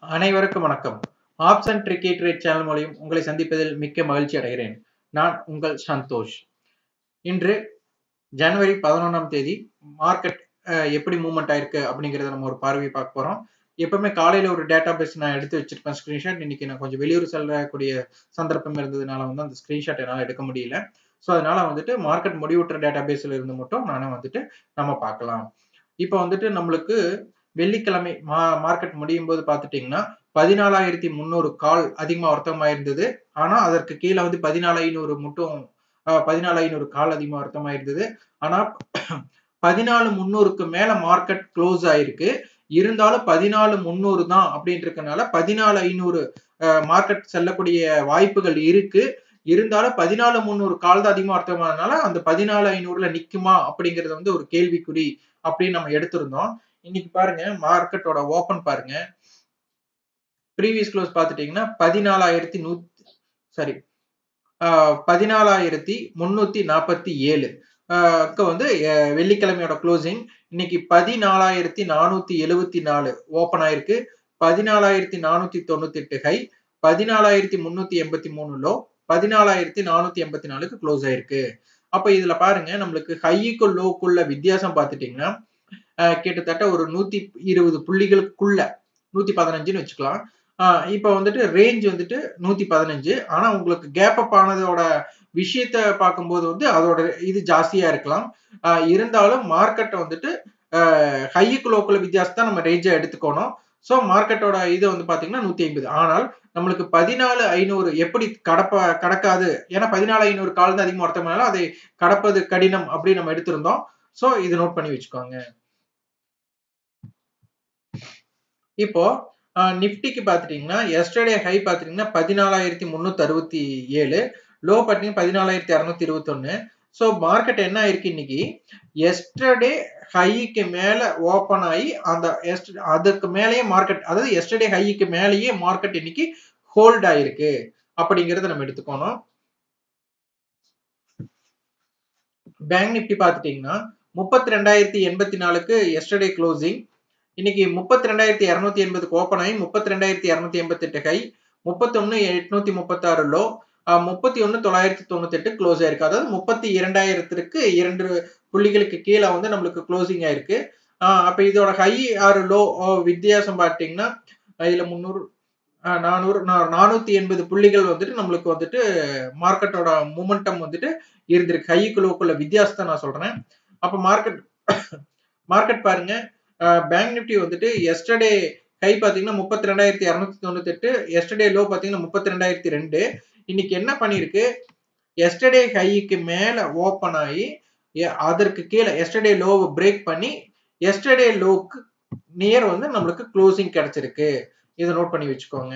அனைவருக்கும் வணக்கம் option tricky trade channel மூலியம் உங்களை சந்திப்பதில் மிக்க மகிழ்ச்சி அடைகிறேன் நான் உங்கள் சந்தோஷ் இன்று ஜனவரி பதினொன்றாம் தேதி மார்க்கெட் எப்படி மூவ்மெண்ட் ஆயிருக்கு அப்படிங்கிறத நம்ம ஒரு பார்வை பார்க்க போறோம் எப்பவுமே காலையில ஒரு டேட்டா பேஸ் நான் எடுத்து வச்சிருப்பேன் ஸ்கிரீன்ஷாட் இன்னைக்கு நான் கொஞ்சம் வெளியூர் செல்லக்கூடிய சந்தர்ப்பம் இருந்ததுனால வந்து அந்த ஸ்கிரீன்ஷாட் என்னால் எடுக்க முடியல ஸோ அதனால வந்துட்டு மார்க்கெட் முடிவுற்ற டேட்டா பேஸ்ல இருந்து மட்டும் நானும் வந்துட்டு நம்ம பார்க்கலாம் இப்போ வந்துட்டு நம்மளுக்கு வெள்ளிக்கிழமை மா மார்க்கெட் முடியும் போது பார்த்துட்டிங்கன்னா பதினாலாயிரத்தி முந்நூறு கால் அதிகமாக வர்த்தகமாக இருந்தது ஆனால் அதற்கு கீழே வந்து பதினாலு ஐநூறு மட்டும் பதினாலு ஐநூறு கால் அதிகமாக வர்த்தகமாக இருந்தது ஆனால் பதினாலு முந்நூறுக்கு மேலே மார்க்கெட் க்ளோஸ் ஆயிருக்கு இருந்தாலும் பதினாலு முந்நூறு தான் அப்படின்றதுனால பதினாலு ஐநூறு மார்க்கெட் செல்லக்கூடிய வாய்ப்புகள் இருக்கு இருந்தாலும் பதினாலு முந்நூறு கால் தான் அதிகமாக வர்த்தகமானதுனால அந்த பதினாலு ஐநூறுல நிக்குமா அப்படிங்கிறது வந்து ஒரு கேள்விக்குறி அப்படின்னு நம்ம எடுத்திருந்தோம் இன்னைக்கு பாருங்க மார்க்கெட்டோட ஓப்பன் பாருங்க ப்ரீவியஸ் க்ளோஸ் பார்த்துட்டீங்கன்னா பதினாலாயிரத்தி நூத்தி சாரி பதினாலாயிரத்தி முன்னூத்தி நாற்பத்தி ஏழு வந்து வெள்ளிக்கிழமையோட க்ளோசிங் இன்னைக்கு பதினாலாயிரத்தி நானூத்தி எழுவத்தி நாலு ஓப்பன் ஆயிருக்கு பதினாலாயிரத்தி நானூத்தி தொண்ணூத்தி எட்டு ஹை பதினாலாயிரத்தி முன்னூத்தி எண்பத்தி மூணு லோ பதினாலாயிரத்தி நானூத்தி எண்பத்தி நாலுக்கு க்ளோஸ் ஆயிருக்கு அப்ப இதுல பாருங்க நம்மளுக்கு ஹைக்கும் லோக்குள்ள வித்தியாசம் பார்த்துட்டீங்கன்னா கிட்டத்தட்ட ஒரு நூத்தி இருபது புள்ளிகளுக்குள்ள நூத்தி பதினஞ்சுன்னு வச்சுக்கலாம் இப்போ வந்துட்டு ரேஞ்ச் வந்துட்டு நூத்தி பதினஞ்சு ஆனா உங்களுக்கு கேப் அப் ஆனதோட விஷயத்த பார்க்கும்போது வந்து அதோட இது ஜாஸ்தியா இருக்கலாம் இருந்தாலும் மார்க்கெட்டை வந்துட்டு ஹையுக்கு லோக்குள்ள வித்தியாசத்தை நம்ம ரேஞ்சா எடுத்துக்கணும் ஸோ மார்க்கெட்டோட இது வந்து பாத்தீங்கன்னா நூத்தி ஐம்பது ஆனால் நம்மளுக்கு பதினாலு ஐநூறு எப்படி கடப்ப கடக்காது ஏன்னா பதினாலு ஐநூறு கால் தான் அதிகமாக ஒருத்தவங்கனால அதை கடப்பது கடினம் அப்படின்னு நம்ம எடுத்திருந்தோம் ஸோ இது நோட் பண்ணி வச்சுக்கோங்க இப்போ நிப்டிக்கு பார்த்துட்டீங்கன்னா எஸ்டர்டே ஹை பார்த்துட்டீங்கன்னா பதினாலாயிரத்தி முந்நூற்றி அறுபத்தி ஏழு லோ பார்த்தீங்கன்னா பதினாலாயிரத்தி அறுநூத்தி இருபத்தொன்னு ஸோ மார்க்கெட் என்ன ஆயிருக்கு இன்னைக்கு எஸ்டர்டே ஹைக்கு மேலே ஓப்பன் ஆகி அந்த எஸ்ட் அதுக்கு மேலேயே மார்க்கெட் அதாவது எஸ்டர்டே ஹைக்கு மேலேயே மார்க்கெட் இன்னைக்கு ஹோல்ட் ஆயிருக்கு அப்படிங்கிறத நம்ம எடுத்துக்கணும் பேங்க் நிப்டி பார்த்துட்டீங்கன்னா முப்பத்தி ரெண்டாயிரத்தி எண்பத்தி நாலுக்கு எஸ்டர்டே க்ளோசிங் இன்னைக்கு முப்பத்தி ரெண்டாயிரத்தி இரநூத்தி எண்பதுக்கு ஓப்பன் ஆகி முப்பத்தி ரெண்டாயிரத்தி இரநூத்தி எண்பத்தி எட்டு ஹை முப்பத்தொன்னு எட்நூத்தி முப்பத்தாறு லோ முப்பத்தி ஒன்னு தொள்ளாயிரத்தி தொண்ணூத்தி எட்டு க்ளோஸ் ஆயிருக்கு அதாவது முப்பத்தி இரண்டாயிரத்திற்கு இரண்டு புள்ளிகளுக்கு கீழே வந்து நம்மளுக்கு க்ளோசிங் ஆயிருக்கு அப்ப இதோட ஹை ஆறு லோ வித்தியாசம் பார்த்தீங்கன்னா இதுல முந்நூறு நானூறு நானூத்தி எண்பது புள்ளிகள் வந்துட்டு நம்மளுக்கு வந்துட்டு மார்க்கெட்டோட மூமெண்டம் வந்துட்டு இருந்திருக்கு ஹைக்கு லோக்குள்ள வித்தியாசத்தை நான் சொல்றேன் அப்ப மார்க்கெட் மார்க்கெட் பாருங்க பேங்க் நிப்டி வந்துட்டு எஸ்டர்டே ஹை பார்த்தீங்கன்னா முப்பத்தி ரெண்டாயிரத்தி இரநூத்தி தொண்ணூத்தி எட்டு எஸ்டர்டே லோ பார்த்தீங்கன்னா முப்பத்தி ரெண்டாயிரத்தி ரெண்டு இன்னைக்கு என்ன பண்ணிருக்கு எஸ்டர்டே ஹைக்கு மேல ஓப்பன் ஆகி அதற்கு கீழே எஸ்டர்டே லோவை பிரேக் பண்ணி எஸ்டர்டே லோக்கு நியர் வந்து நம்மளுக்கு க்ளோசிங் கிடைச்சிருக்கு இதை நோட் பண்ணி வச்சுக்கோங்க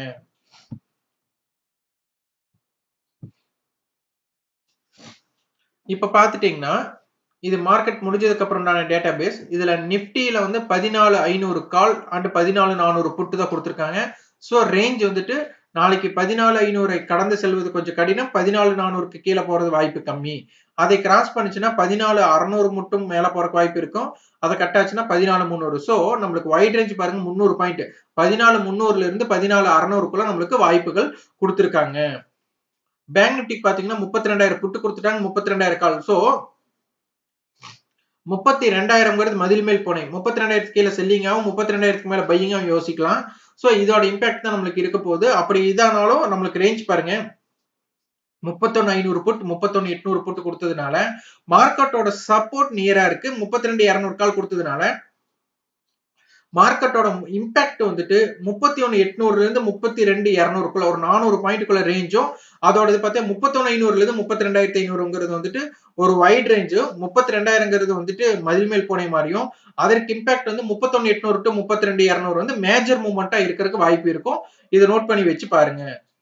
இப்ப பாத்துட்டீங்கன்னா இது மார்க்கெட் முடிஞ்சதுக்கு அப்புறம்டான டேட்டா பேஸ் இதுல நிப்டியில வந்து பதினாலு ஐநூறு கால் அண்ட் பதினாலு நானூறு புட்டு தான் கொடுத்துருக்காங்க ஸோ ரேஞ்ச் வந்துட்டு நாளைக்கு பதினாலு ஐநூறை கடந்து செல்வது கொஞ்சம் கடினம் பதினாலு நானூறுக்கு கீழே போறது வாய்ப்பு கம்மி அதை கிராஸ் பண்ணுச்சுன்னா பதினாலு அறநூறு மட்டும் மேல போறக்கு வாய்ப்பு இருக்கும் அதை கட்டாச்சுன்னா பதினாலு முந்நூறு ஸோ நம்மளுக்கு வைட் ரேஞ்ச் பாருங்க முந்நூறு பாயிண்ட் பதினாலு முந்நூறுல இருந்து பதினாலு அறநூறுக்குள்ள நம்மளுக்கு வாய்ப்புகள் கொடுத்துருக்காங்க பேங்க் நிப்டிக்கு பாத்தீங்கன்னா முப்பத்தி ரெண்டாயிரம் புட்டு கொடுத்துட்டாங்க முப்பத்தி ரெண்டாயிரம் கால் ஸோ முப்பத்தி ரெண்டாயிரம்ங்கிறது மதில் மேல் போனேன் முப்பத்தி ரெண்டாயிரத்துக்கு கீழே செல்லிங்காகவும் முப்பத்தி ரெண்டாயிரத்துக்கு மேல பையிங்காகவும் யோசிக்கலாம் ஸோ இதோட இம்பாக்ட் தான் நம்மளுக்கு இருக்க போகுது அப்படி இதானாலும் நம்மளுக்கு ரேஞ்ச் பாருங்க முப்பத்தொன்னு ஐநூறு புட் முப்பத்தொன்னு எட்நூறு புட்டு கொடுத்ததுனால மார்க்கெட்டோட சப்போர்ட் நியரா இருக்கு முப்பத்தி ரெண்டு இரநூறு கால் கொடுத்ததுனால மார்க்கெட்டோட இம்பாக்ட் வந்துட்டு முப்பத்தி ஒன்னு எட்நூறுல இருந்து முப்பத்தி ரெண்டு இரநூறுக்குள்ள ஒரு நானூறு பாயிண்ட்டுக்குள்ள ரேஞ்சும் அதோட இது பார்த்தா முப்பத்தொன்னு ஐநூறுல இருந்து முப்பத்தி ரெண்டாயிரத்தி ஐநூறுங்கிறது வந்துட்டு ஒரு வைட் ரேஞ்சும் முப்பத்தி ரெண்டாயிரங்கிறது வந்துட்டு மதில் மேல் போனை மாதிரியும் அதற்கு இம்பாக்ட் வந்து முப்பத்தொன்னு எட்நூறு டு முப்பத்தி ரெண்டு இரநூறு வந்து மேஜர் மூவ்மெண்டா இருக்கிறதுக்கு வாய்ப்பு இருக்கும் இதை நோட் பண்ணி வச்சு பாருங்க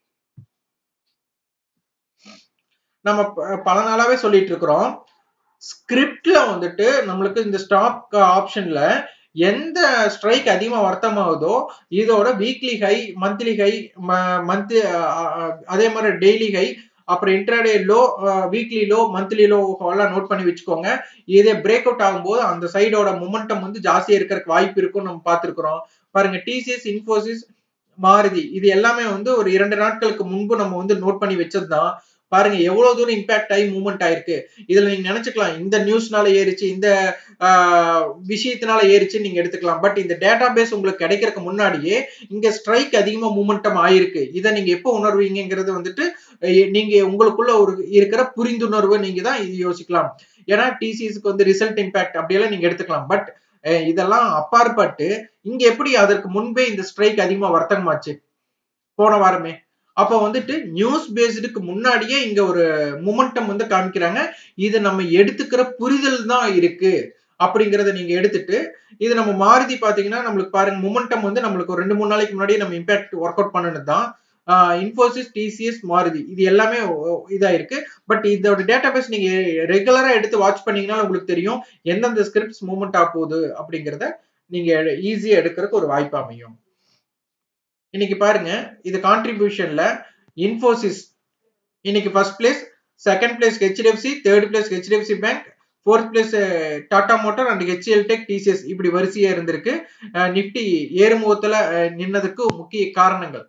நம்ம பல நாளாவே சொல்லிட்டு இருக்கிறோம் ஸ்கிரிப்ட்ல வந்துட்டு நம்மளுக்கு இந்த ஸ்டாக் ஆப்ஷன்ல எந்த ஸ்ட்ரைக் அதிகமா வர்த்தமாகுதோ இதோட weekly high monthly high month அதே மாதிரி டெய்லி ஹை அப்புறம் intraday low weekly low monthly low எல்லாம் நோட் பண்ணி வச்சுக்கோங்க இதே பிரேக் அவுட் ஆகும்போது அந்த சைடோட மொமெண்டம் வந்து ஜாஸ்தியா இருக்கிறதுக்கு வாய்ப்பு இருக்கும்னு நம்ம பார்த்துருக்குறோம் பாருங்க டிசிஎஸ் இன்ஃபோசிஸ் மாருதி இது எல்லாமே வந்து ஒரு இரண்டு நாட்களுக்கு முன்பு நம்ம வந்து நோட் பண்ணி வச்சதுதான் பாருங்க எவ்வளவு தூரம் இம்பாக்ட் ஆகி மூவ்மெண்ட் ஆயிருக்கு இதுல நீங்க நினைச்சுக்கலாம் இந்த நியூஸ்னால ஏறிச்சு இந்த விஷயத்தினால ஏறிச்சு நீங்க எடுத்துக்கலாம் பட் இந்த டேட்டா பேஸ் உங்களுக்கு கிடைக்கிறதுக்கு முன்னாடியே இங்க ஸ்ட்ரைக் அதிகமா மூமெண்டம் ஆயிருக்கு இதை நீங்க எப்போ உணர்வீங்கிறது வந்துட்டு நீங்க உங்களுக்குள்ள ஒரு இருக்கிற புரிந்துணர்வு நீங்க தான் இது யோசிக்கலாம் ஏன்னா டிசிஎஸ்க்கு வந்து ரிசல்ட் இம்பாக்ட் அப்படியெல்லாம் நீங்க எடுத்துக்கலாம் பட் இதெல்லாம் அப்பாற்பட்டு இங்க எப்படி அதற்கு முன்பே இந்த ஸ்ட்ரைக் அதிகமா வர்த்தகமாச்சு போன வாரமே அப்ப வந்துட்டு நியூஸ் பேஸ்டுக்கு முன்னாடியே இங்க ஒரு மூமெண்டம் வந்து காமிக்கிறாங்க இது நம்ம எடுத்துக்கிற புரிதல் தான் இருக்கு அப்படிங்கறத நீங்க எடுத்துட்டு இது நம்ம மாருதி பாத்தீங்கன்னா நம்மளுக்கு பாருங்க மூமெண்டம் வந்து நம்மளுக்கு ஒரு ரெண்டு மூணு நாளைக்கு முன்னாடியே நம்ம இம்பாக்ட் ஒர்க் அவுட் பண்ணது தான் இன்ஃபோசிஸ் டிசிஎஸ் மாருதி இது எல்லாமே இதா இருக்கு பட் இதோட டேட்டா பேஸ் நீங்க ரெகுலரா எடுத்து வாட்ச் பண்ணீங்கன்னா உங்களுக்கு தெரியும் எந்தெந்த ஸ்கிரிப்ட்ஸ் மூவ்மெண்ட் ஆக போகுது அப்படிங்கறத நீங்க ஈஸியா எடுக்கிறதுக்கு ஒரு வாய்ப்பு அமையும் இன்னைக்கு பாருங்க இது கான்ட்ரிபியூஷன்ல இன்ஃபோசிஸ் இன்னைக்கு first place second place HDFC third place HDFC bank fourth place Tata motor and HCL tech TCS இப்படி வரிசையா இருந்திருக்கு நிப்டி ஏறுமுகத்துல நின்னதுக்கு முக்கிய காரணங்கள்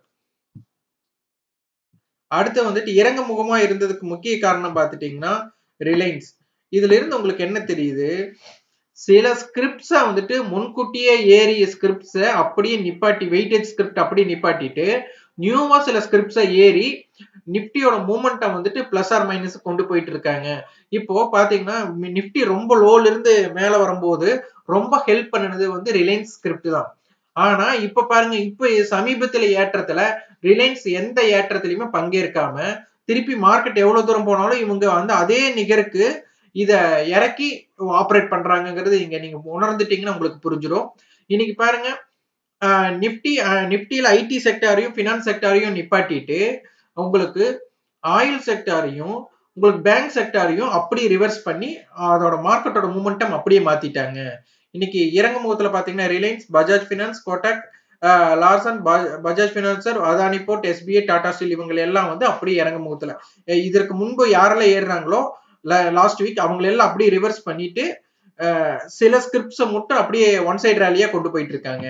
அடுத்து வந்துட்டு இறங்க முகமா இருந்ததுக்கு முக்கிய காரணம் பார்த்துட்டீங்கன்னா ரிலையன்ஸ் இதுல இருந்து உங்களுக்கு என்ன தெரியுது சில ஸ்கிரிப்ட்ஸை வந்துட்டு முன்கூட்டியே ஏறிய ஸ்கிரிப்ட்ஸை அப்படியே நிப்பாட்டி வெயிட்டேஜ் ஸ்கிரிப்ட் அப்படியே நிப்பாட்டிட்டு நியூவா சில ஸ்கிரிப்ட்ஸை ஏறி நிப்டியோட மூமெண்ட்டை வந்துட்டு பிளஸ் ஆர் மைனஸ் கொண்டு போயிட்டு இருக்காங்க இப்போ பாத்தீங்கன்னா நிப்டி ரொம்ப லோல இருந்து மேல வரும்போது ரொம்ப ஹெல்ப் பண்ணினது வந்து ரிலையன்ஸ் ஸ்கிரிப்ட் தான் ஆனா இப்ப பாருங்க இப்ப சமீபத்துல ஏற்றத்துல ரிலையன்ஸ் எந்த ஏற்றத்திலயுமே பங்கேற்காம திருப்பி மார்க்கெட் எவ்வளவு தூரம் போனாலும் இவங்க வந்து அதே நிகருக்கு இத இறக்கி ஆப்ரேட் பண்றாங்கிறது இங்க நீங்க உணர்ந்துட்டீங்கன்னா உங்களுக்கு புரிஞ்சிடும் இன்னைக்கு பாருங்க நிப்டி நிப்டியில ஐடி செக்டாரையும் பினான்ஸ் செக்டாரையும் நிப்பாட்டிட்டு உங்களுக்கு ஆயில் செக்டாரையும் உங்களுக்கு பேங்க் செக்டாரையும் அப்படியே ரிவர்ஸ் பண்ணி அதோட மார்க்கெட்டோட மூமெண்டம் அப்படியே மாத்திட்டாங்க இன்னைக்கு இறங்கு முகத்துல பாத்தீங்கன்னா Reliance Bajaj finance Kotak Larsen Bajaj finserv Adani port SBI Tata steel இவங்க எல்லாம் வந்து அப்படியே இறங்கு முகத்துல இதற்கு முன்பு யாரெல்லாம் ஏறுறாங்களோ லாஸ்ட் வீக் அவங்களை எல்லாம் அப்படியே ரிவர்ஸ் பண்ணிட்டு சில ஸ்கிரிப்ட்ஸை மட்டும் அப்படியே ஒன் சைடு ரேலியா கொண்டு போயிட்டு இருக்காங்க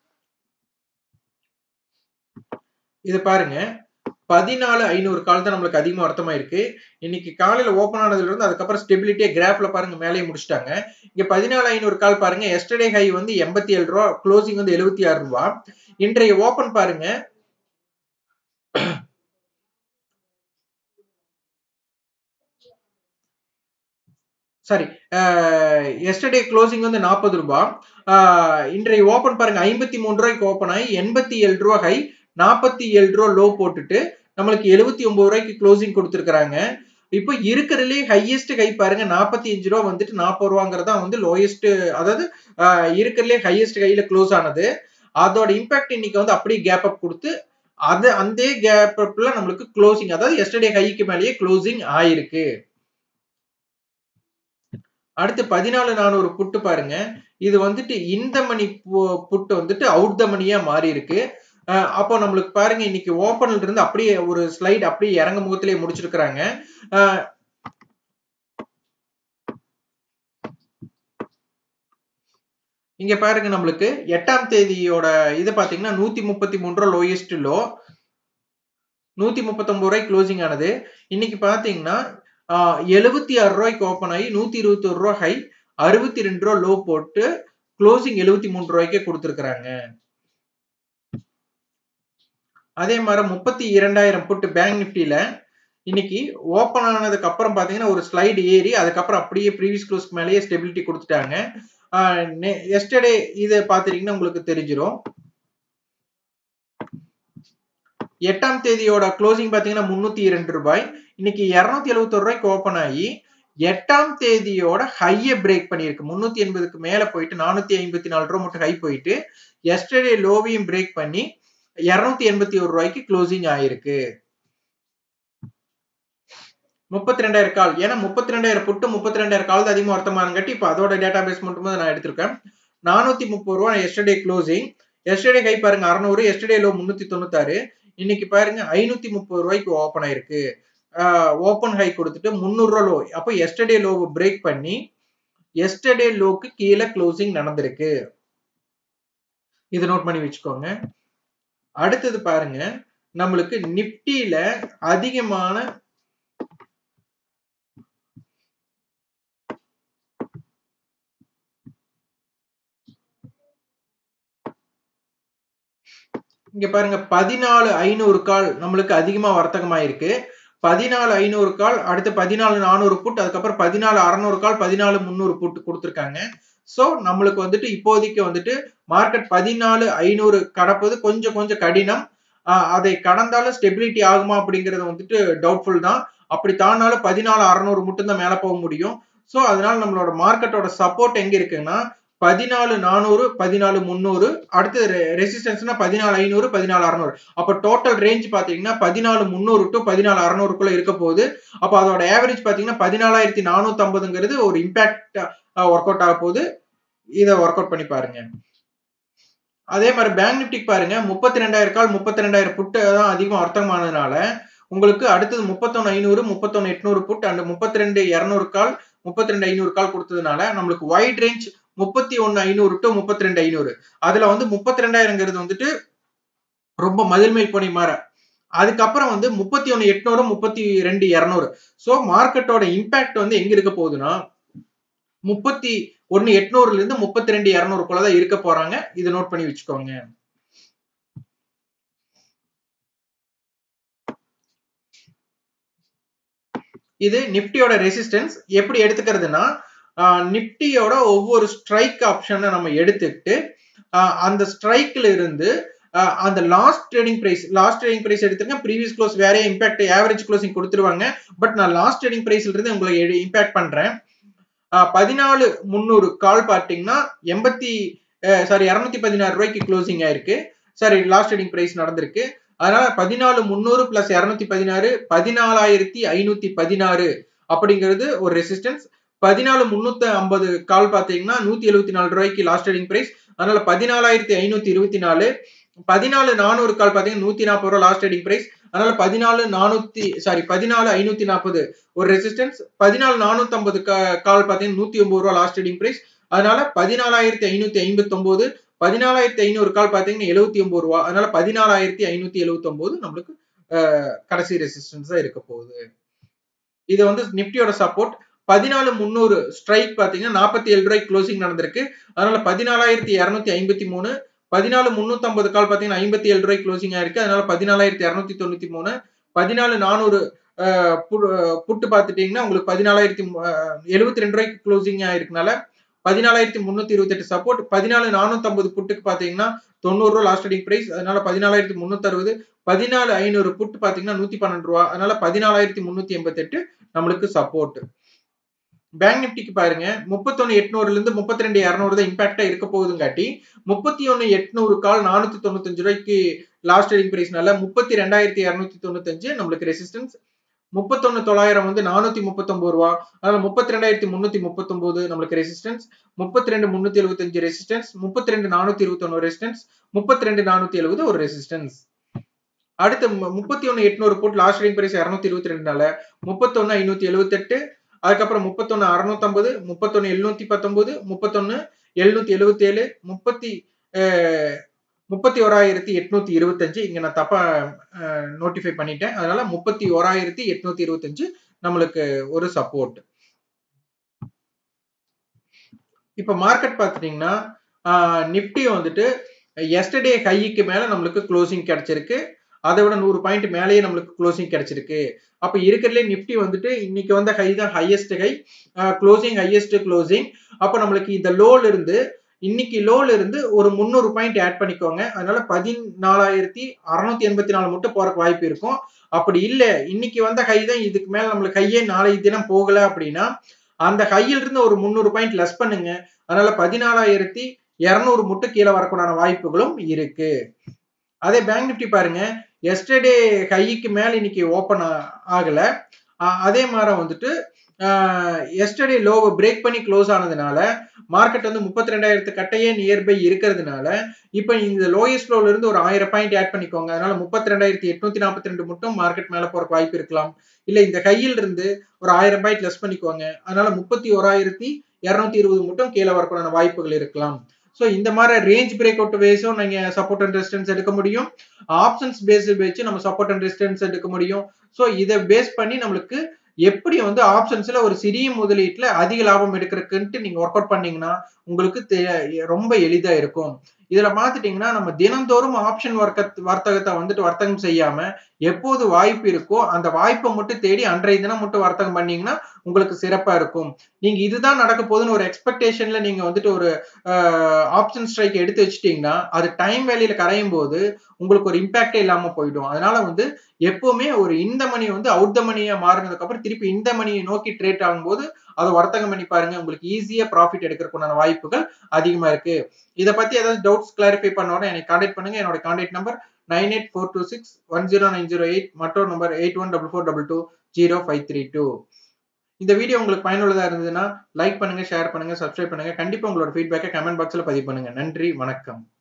இது பாருங்க பதினாலு ஐநூறு கால் தான் நம்மளுக்கு அதிகமா அர்த்தமா இருக்கு இன்னைக்கு காலையில ஓப்பன் ஆனதுல இருந்து அதுக்கப்புறம் ஸ்டெபிலிட்டியா கிராஃப்ல பாருங்க மேலேயே முடிச்சிட்டாங்க இங்க பதினாலு ஐநூறு கால் பாருங்க எஸ்டர்டே ஹை வந்து எண்பத்தி ஏழு ரூபா க்ளோசிங் வந்து எழுபத்தி ஆறு ரூபா இன்றைய ஓப்பன் பாருங்க சாரி எஸ்டர்டே க்ளோசிங் வந்து நாற்பது ரூபாய் இன்றைய ஓப்பன் பாருங்க ஐம்பத்தி மூணு ரூபாய்க்கு ஓப்பன் ஆகி எண்பத்தி ஏழு ரூபா ஹை நாற்பத்தி ஏழு ரூபா லோ போட்டுட்டு நம்மளுக்கு எழுபத்தி ஒன்பது ரூபாய்க்கு க்ளோசிங் கொடுத்துருக்காங்க இப்போ இருக்கிறதுலே ஹையஸ்ட் ஹை பாருங்க நாற்பத்தி அஞ்சு ரூபா வந்துட்டு நாற்பது ரூபாங்கிறது தான் வந்து லோயஸ்ட் அதாவது இருக்கிறதுலே ஹையஸ்ட் ஹைல க்ளோஸ் ஆனது அதோட இம்பாக்ட் இன்னைக்கு வந்து அப்படியே கேப் அப் கொடுத்து அது அந்த கேப் அப்ல நம்மளுக்கு க்ளோசிங் அதாவது எஸ்டர்டே ஹைக்கு மேலேயே க்ளோசிங் ஆயிருக்கு அடுத்து பதினாலு நானூறு புட்டு பாருங்க இது வந்துட்டு இந்த மணி புட்டு வந்துட்டு அவுட் த மணியா மாறி இருக்கு அப்போ நம்மளுக்கு பாருங்க இன்னைக்கு ஓப்பன்ல இருந்து அப்படியே ஒரு ஸ்லைட் அப்படியே இறங்க முகத்திலேயே முடிச்சிருக்கிறாங்க இங்க பாருங்க நம்மளுக்கு எட்டாம் தேதியோட இது பாத்தீங்கன்னா நூத்தி முப்பத்தி மூணு ரூபா லோயஸ்ட் லோ நூத்தி முப்பத்தி ஒன்பது ரூபாய் க்ளோசிங் ஆனது இன்னைக்கு பாத்தீங்கன்னா எழுபத்தி ஆறு ரூபாய்க்கு ஓப்பன் ஆகி நூத்தி இருபத்தி ஒரு ரூபா ஹை அறுபத்தி ரெண்டு ரூபா லோ போட்டு க்ளோசிங் எழுபத்தி மூணு ரூபாய்க்கே கொடுத்துருக்காங்க அதே மாதிரி முப்பத்தி இரண்டாயிரம் புட்டு பேங்க் நிப்டியில இன்னைக்கு ஓப்பன் ஆனதுக்கு அப்புறம் பாத்தீங்கன்னா ஒரு ஸ்லைடு ஏறி அதுக்கப்புறம் அப்படியே ப்ரீவியஸ் க்ளோஸ்க்கு மேலேயே ஸ்டெபிலிட்டி கொடுத்துட்டாங்க எஸ்டர்டே இது பாத்துட்டீங்கன்னா உங்களுக்கு தெரிஞ்சிடும் எட்டாம் தேதியோட க்ளோசிங் பாத்தீங்கன்னா முன்னூத்தி இரண்டு ரூபாய் இன்னைக்கு இருநூத்தி எழுபத்தி ரூபாய்க்கு ஓப்பன் ஆகி எட்டாம் தேதியோட ஹைய பிரேக் பண்ணியிருக்கு முன்னூத்தி எண்பதுக்கு மேல போயிட்டு நானூத்தி ஐம்பத்தி நாலு ரூபா மட்டும் ஹை போயிட்டு எஸ்டர்டே லோவையும் பிரேக் பண்ணி இருநூத்தி எண்பத்தி ஒரு ரூபாய்க்கு க்ளோசிங் ஆயிருக்கு முப்பத்தி ரெண்டாயிரம் கால் ஏன்னா முப்பத்தி ரெண்டாயிரம் புட்டு முப்பத்தி ரெண்டாயிரம் கால் தான் அதிகமாக அர்த்தமானங்காட்டி இப்போ அதோட டேட்டா பேஸ் மட்டும் தான் நான் எடுத்திருக்கேன் நானூத்தி முப்பது ரூபா எஸ்டர்டே க்ளோசிங் எஸ்டர்டே ஹை பாருங்க அறுநூறு எஸ்டர்டே லோ முன்னூத்தி தொண்ணூத்தாறு இன்னைக்கு பாருங்க ஐநூத்தி முப்பது ரூபாய்க்கு ஓப்பன் ஆயிருக்கு ஓப்பன் ஹை கொடுத்துட்டு முந்நூறு ரூபா லோ அப்போ எஸ்டர்டே லோவை பிரேக் பண்ணி எஸ்டர்டே லோக்கு கீழே க்ளோசிங் நடந்திருக்கு இது நோட் பண்ணி வச்சுக்கோங்க அடுத்தது பாருங்க நம்மளுக்கு நிப்டியில அதிகமான இங்க பாருங்க பதினாலு ஐநூறு கால் நம்மளுக்கு அதிகமா வர்த்தகமாயிருக்கு பதினாலு ஐநூறு கால் அடுத்து பதினாலு நானூறு புட் அதுக்கப்புறம் பதினாலு அறநூறு கால் பதினாலு முந்நூறு புட் கொடுத்துருக்காங்க ஸோ நம்மளுக்கு வந்துட்டு இப்போதைக்கு வந்துட்டு மார்க்கெட் பதினாலு ஐநூறு கடப்பது கொஞ்சம் கொஞ்சம் கடினம் அதை கடந்தாலும் ஸ்டெபிலிட்டி ஆகுமா அப்படிங்கிறது வந்துட்டு டவுட்ஃபுல் தான் அப்படி தாண்டாலும் பதினாலு அறநூறு மட்டும் தான் மேல போக முடியும் ஸோ அதனால நம்மளோட மார்க்கெட்டோட சப்போர்ட் எங்க இருக்குன்னா பதினாலு நானூறு பதினாலு முந்நூறு அடுத்து ரெசிஸ்டன்ஸ்னா பதினாலு ஐநூறு பதினாலு அறநூறு அப்ப டோட்டல் ரேஞ்ச் பாத்தீங்கன்னா பதினாலு முந்நூறு டு பதினாலு அறநூறுக்குள்ள இருக்க போகுது அப்ப அதோட ஆவரேஜ் பாத்தீங்கன்னா பதினாலாயிரத்தி நானூத்தி ஐம்பதுங்கிறது ஒரு இம்பாக்ட் ஒர்க் அவுட் ஆக போகுது இதை ஒர்க் அவுட் பண்ணி பாருங்க அதே மாதிரி பேங்க் நிப்டிக்கு பாருங்க முப்பத்தி ரெண்டாயிரம் கால் முப்பத்தி ரெண்டாயிரம் புட்டு தான் அதிகமாக வர்த்தகமானதுனால உங்களுக்கு அடுத்தது முப்பத்தொன்னு ஐநூறு முப்பத்தொன்னு எட்நூறு புட் அண்ட் முப்பத்தி ரெண்டு இரநூறு கால் முப்பத்தி ரெண்டு ஐநூறு கால் கொடுத்ததுனால நம்மளுக்கு வைட் ரேஞ்ச் முப்பத்தி ஒன்னு ஐநூறு டு முப்பத்தி ரெண்டு ஐநூறு அதுல வந்து முப்பத்தி ரெண்டாயிரங்கிறது வந்துட்டு ரொம்ப மதில்மை பணி மாற அதுக்கப்புறம் வந்து முப்பத்தி ஒன்னு எட்நூறு முப்பத்தி ரெண்டு இரநூறு ஸோ மார்க்கெட்டோட இம்பாக்ட் வந்து எங்க இருக்க போகுதுன்னா முப்பத்தி ஒன்னு எட்நூறுல இருந்து முப்பத்தி ரெண்டு இரநூறுக்குள்ள தான் இருக்க போறாங்க இதை நோட் பண்ணி வச்சுக்கோங்க இது நிப்டியோட ரெசிஸ்டன்ஸ் எப்படி எடுத்துக்கிறதுனா நிப்டியோட ஒவ்வொரு ஸ்ட்ரைக் ஆப்ஷனை நம்ம எடுத்துக்கிட்டு அந்த ஸ்ட்ரைக்ல இருந்து அந்த last trading price last trading price எடுத்துங்க ப்ரீவியஸ் க்ளோஸ் வேற இம்பாக்ட் ஆவரேஜ் க்ளோசிங் கொடுத்துருவாங்க பட் நான் லாஸ்ட் ட்ரேடிங் பிரைஸ்ல இருந்து உங்களுக்கு இம்பாக்ட் பண்றேன் பதினாலு முந்நூறு கால் பார்த்தீங்கன்னா எண்பத்தி சாரி இரநூத்தி பதினாறு ரூபாய்க்கு க்ளோசிங் ஆயிருக்கு சாரி லாஸ்ட் ட்ரேடிங் பிரைஸ் நடந்திருக்கு அதனால பதினாலு முந்நூறு பிளஸ் இரநூத்தி பதினாறு பதினாலாயிரத்தி ஐநூத்தி பதினாறு அப்படிங்கிறது ஒரு ரெசிஸ்டன்ஸ் பதினாலு முன்னூத்தி ஐம்பது கால் பார்த்தீங்கன்னா நூத்தி எழுபத்தி நாலு ரூபாய்க்கு லாஸ்ட் ட்ரேடிங் பிரைஸ் அதனால பதினாலாயிரத்தி ஐநூத்தி இருபத்தி நாலு பதினாலு நானூறு கால் பார்த்தீங்கன்னா நூத்தி நாற்பது ரூபா லாஸ்ட் ட்ரேடிங் பிரைஸ் அதனால பதினாலு நானூத்தி சாரி பதினாலு ஐநூத்தி நாற்பது ஒரு ரெசிஸ்டன்ஸ் பதினாலு நானூத்தி ஐம்பது கால் பார்த்தீங்கன்னா நூத்தி ஒன்பது ரூபா லாஸ்ட் ட்ரேடிங் பிரைஸ் அதனால பதினாலாயிரத்தி ஐநூத்தி ஐம்பத்தி ஒன்பது பதினாலாயிரத்தி ஐநூறு கால் பார்த்தீங்கன்னா எழுபத்தி ஒன்பது ரூபா அதனால பதினாலாயிரத்தி ஐநூத்தி எழுபத்தி ஒன்பது நம்மளுக்கு கடைசி ரெசிஸ்டன்ஸா இருக்க போகுது இது வந்து நிப்டியோட சப்போர்ட் பதினாலு முந்நூறு ஸ்ட்ரைக் பாத்தீங்கன்னா நாற்பத்தி ஏழு ரூபாய்க்கு க்ளோசிங் நடந்திருக்கு அதனால பதினாலாயிரத்தி இரநூத்தி ஐம்பத்தி மூணு பதினாலு முன்னூத்தி ஐம்பது கால் பாத்தீங்கன்னா ஐம்பத்தி ஏழு ரூபாய்க்கு க்ளோசிங் ஆயிருக்கு அதனால பதினாலாயிரத்தி இரநூத்தி தொண்ணூத்தி மூணு பதினாலு நானூறு புட்டு பார்த்துட்டீங்கன்னா உங்களுக்கு பதினாலாயிரத்தி எழுபத்தி ரெண்டு ரூபாய்க்கு க்ளோசிங் ஆயிருக்குனால பதினாலாயிரத்தி முன்னூத்தி இருபத்தி எட்டு சப்போர்ட் பதினாலு நானூத்தி ஐம்பது புட்டுக்கு பாத்தீங்கன்னா தொண்ணூறு ரூபா லாஸ்ட் அடிங் பிரைஸ் அதனால பதினாலாயிரத்தி முன்னூத்தி அறுபது பதினாலு ஐநூறு புட்டு பாத்தீங்கன்னா நூத்தி பன்னெண்டு ரூபா அதனால பதினாலாயிரத்தி முன்னூத்தி எண்பத்தி எட்டு நம்மளுக்கு சப்போர்ட் பேங்க் நிப்டிக்கு பாருங்க முப்பத்தொன்னு எட்நூறுல இருந்து முப்பத்தி ரெண்டு இரநூறு தான் இம்பாக்டா இருக்க போகுதுங்காட்டி முப்பத்தி ஒன்னு எட்நூறு கால் நானூத்தி தொண்ணூத்தஞ்சு ரூபாய்க்கு லாஸ்ட் ட்ரேடிங் பிரைஸ்னால முப்பத்தி ரெண்டாயிரத்தி இரநூத்தி தொண்ணூத்தஞ்சு நம்மளுக்கு ரெசிஸ்டன்ஸ் முப்பத்தொன்னு தொள்ளாயிரம் வந்து நானூத்தி முப்பத்தொன்பது ரூபா அதனால முப்பத்தி ரெண்டாயிரத்தி முன்னூத்தி முப்பத்தொன்பது நம்மளுக்கு ரெசிஸ்டன்ஸ் முப்பத்தி ரெண்டு முன்னூத்தி எழுபத்தஞ்சு ரெசிஸ்டன்ஸ் முப்பத்தி ரெண்டு நானூத்தி இருபத்தொன்னு ரெசிஸ்டன்ஸ் முப்பத்தி ரெண்டு நானூத்தி எழுபது ஒரு ரெசிஸ்டன்ஸ் அடுத்து முப்பத்தி ஒன்னு எட்நூறு போட்டு லாஸ்ட் ட்ரேடிங் பிரைஸ் இரநூத்தி இருபத்தி ரெண்டுனால முப்பத்தொன்னு ஐநூத்தி எழுபத்தெட்டு அதுக்கப்புறம் முப்பத்தொன்னு அறுநூத்தம்பது முப்பத்தொன்னு எழுநூத்தி பத்தொன்பது முப்பத்தொன்னு எழுநூத்தி எழுபத்தி ஏழு முப்பத்தி முப்பத்தி ஓராயிரத்தி எட்நூத்தி இருபத்தஞ்சு இங்க நான் தப்பா நோட்டிஃபை பண்ணிட்டேன் அதனால முப்பத்தி ஓராயிரத்தி எட்நூத்தி இருபத்தஞ்சு நம்மளுக்கு ஒரு சப்போர்ட் இப்ப மார்க்கெட் பாத்துட்டீங்கன்னா நிப்டி வந்துட்டு எஸ்டர்டே ஹைக்கு மேல நம்மளுக்கு க்ளோசிங் கிடைச்சிருக்கு அதை விட நூறு பாயிண்ட் மேலேயே நம்மளுக்கு க்ளோசிங் கிடைச்சிருக்கு அப்ப இருக்கிறதுலே நிப்டி வந்துட்டு இன்னைக்கு வந்த ஹை தான் highest high closing highest closing அப்ப நம்மளுக்கு இந்த லோல இருந்து இன்னைக்கு லோல இருந்து ஒரு முந்நூறு பாயிண்ட் ஆட் பண்ணிக்கோங்க அதனால பதினாலாயிரத்தி அறுநூத்தி எண்பத்தி நாலு மட்டும் போறக்கு வாய்ப்பு இருக்கும் அப்படி இல்ல இன்னைக்கு வந்த ஹை தான் இதுக்கு மேல நம்மளுக்கு ஹையே நாளை தினம் போகல அப்படின்னா அந்த ஹையில இருந்து ஒரு முந்நூறு பாயிண்ட் லெஸ் பண்ணுங்க அதனால பதினாலாயிரத்தி இருநூறு மட்டும் கீழே வரக்கூடான வாய்ப்புகளும் இருக்கு அதே பேங்க் நிப்டி பாருங்க எஸ்டர்டே ஹைக்கு மேல இன்னைக்கு ஓப்பன் ஆகல அதே மாதிரி வந்துட்டு எஸ்டர்டே லோவை பிரேக் பண்ணி க்ளோஸ் ஆனதுனால மார்க்கெட் வந்து முப்பத்தி ரெண்டாயிரத்து கட்டையே நியர்பை இருக்கிறதுனால இப்போ இந்த லோயஸ்ட் லோல இருந்து ஒரு ஆயிரம் பாயிண்ட் ஆட் பண்ணிக்கோங்க அதனால முப்பத்தி ரெண்டாயிரத்தி எட்நூத்தி நாற்பத்தி ரெண்டு மட்டும் மார்க்கெட் மேல போறக்கு வாய்ப்பு இருக்கலாம் இல்ல இந்த கையில் இருந்து ஒரு ஆயிரம் பாயிண்ட் லெஸ் பண்ணிக்கோங்க அதனால முப்பத்தி ஓராயிரத்தி இருநூத்தி இருபது மட்டும் கீழே வரக்கூடான வாய்ப்புகள் இருக்கலாம் ஸோ இந்த மாதிரி ரேஞ்ச் பிரேக் அவுட் பேஸும் நீங்க சப்போர்ட் அண்ட் ரெசிஸ்டன்ஸ் எடுக்க முடியும் ஆப்ஷன்ஸ் பேஸ் வச்சு நம்ம சப்போர்ட் அண்ட் ரெசிஸ்டன்ஸ் எடுக்க முடியும் ஸோ இதை பேஸ் பண்ணி நம்மளுக்கு எப்படி வந்து ஆப்ஷன்ஸ்ல ஒரு சிறிய முதலீட்டுல அதிக லாபம் எடுக்கிறதுக்குன்ட்டு நீங்க ஒர்க் அவுட் பண்ணீங்கன்னா உங்களுக்கு ரொம்ப எளிதா இருக்கும் இதுல பாத்துட்டீங்கன்னா நம்ம தினந்தோறும் ஆப்ஷன் வர்க்க வர்த்தகத்தை வந்துட்டு வர்த்தகம் செய்யாம எப்போது வாய்ப்பு இருக்கோ அந்த வாய்ப்பை மட்டும் தேடி அன்றைய தினம் மட்டும் வர்த்தகம் பண்ணீங்கன்னா உங்களுக்கு சிறப்பா இருக்கும் நீங்க இதுதான் நடக்க போகுதுன்னு ஒரு எக்ஸ்பெக்டேஷன்ல நீங்க வந்துட்டு ஒரு ஆப்ஷன் ஸ்ட்ரைக் எடுத்து வச்சுட்டீங்கன்னா அது டைம் வேலையில கரையும் போது உங்களுக்கு ஒரு இம்பாக்டே இல்லாம போயிடும் அதனால வந்து எப்பவுமே ஒரு இந்த மணி வந்து அவுட் த மணியா மாறினதுக்கு அப்புறம் திருப்பி இந்த மணியை நோக்கி ட்ரேட் ஆகும்போது அதை வர்த்தகம் பண்ணி பாருங்க உங்களுக்கு ஈஸியா ப்ராஃபிட் எடுக்கிறதுக்குண்டான வாய்ப்புகள் அதிகமா இருக்கு இதை பத்தி ஏதாவது டவுட்ஸ் கிளாரிஃபை பண்ணோட எனக்கு கான்டாக்ட் பண்ணுங்க என்னோட contact number nine eight four two six one zero nine zero eight மற்றொரு number eight one double four double two zero five three two இந்த வீடியோ உங்களுக்கு பயனுள்ளதா இருந்ததுன்னா லைக் பண்ணுங்க ஷேர் பண்ணுங்க சப்ஸ்கிரைப் பண்ணுங்க கண்டிப்பா உங்களோட ஃபீட்பேக்கை கமெண்ட் பாக்ஸ்ல பதிவு பண்ணுங்க நன்றி வணக்கம்